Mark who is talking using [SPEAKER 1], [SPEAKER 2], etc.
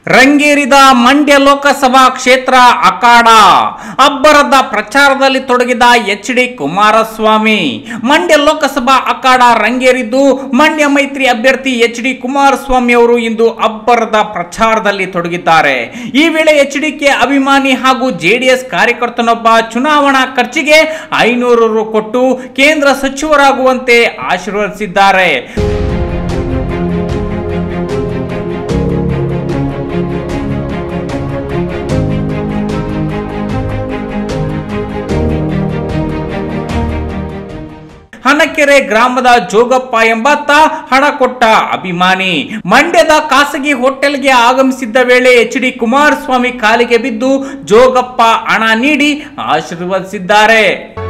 [SPEAKER 1] ರಂಗೇರಿದ ಮಂಡ್ಯ ಲೋಕಸಭಾ ಕ್ಷೇತ್ರ ಅಖಾಡ ಅಬ್ಬರದ ಪ್ರಚಾರದಲ್ಲಿ ತೊಡಗಿದ ಎಚ್ ಡಿ ಕುಮಾರಸ್ವಾಮಿ ಮಂಡ್ಯ ಲೋಕಸಭಾ ಅಖಾಡ ರಂಗೇರಿದ್ದು ಮಂಡ್ಯ ಮೈತ್ರಿ ಅಭ್ಯರ್ಥಿ ಎಚ್ ಡಿ ಕುಮಾರಸ್ವಾಮಿ ಅವರು ಇಂದು ಅಬ್ಬರದ ಪ್ರಚಾರದಲ್ಲಿ ತೊಡಗಿದ್ದಾರೆ ಈ ವೇಳೆ ಎಚ್ ಡಿಕೆ ಅಭಿಮಾನಿ ಹಾಗೂ ಜೆಡಿಎಸ್ ಕಾರ್ಯಕರ್ತನೊಬ್ಬ ಚುನಾವಣಾ ಖರ್ಚಿಗೆ ಐನೂರು ರು ಕೊಟ್ಟು ಕೇಂದ್ರ ಸಚಿವರಾಗುವಂತೆ ಆಶೀರ್ವದಿಸಿದ್ದಾರೆ ಹನಕೆರೆ ಗ್ರಾಮದ ಜೋಗಪ್ಪ ಎಂಬಾತ ಹಣ ಕೊಟ್ಟ ಅಭಿಮಾನಿ ಮಂಡ್ಯದ ಖಾಸಗಿ ಹೋಟೆಲ್ಗೆ ಆಗಮಿಸಿದ್ದ ವೇಳೆ ಎಚ್ ಡಿ ಕುಮಾರಸ್ವಾಮಿ ಕಾಲಿಗೆ ಬಿದ್ದು ಜೋಗಪ್ಪ ಹಣ ನೀಡಿ ಆಶೀರ್ವದಿಸಿದ್ದಾರೆ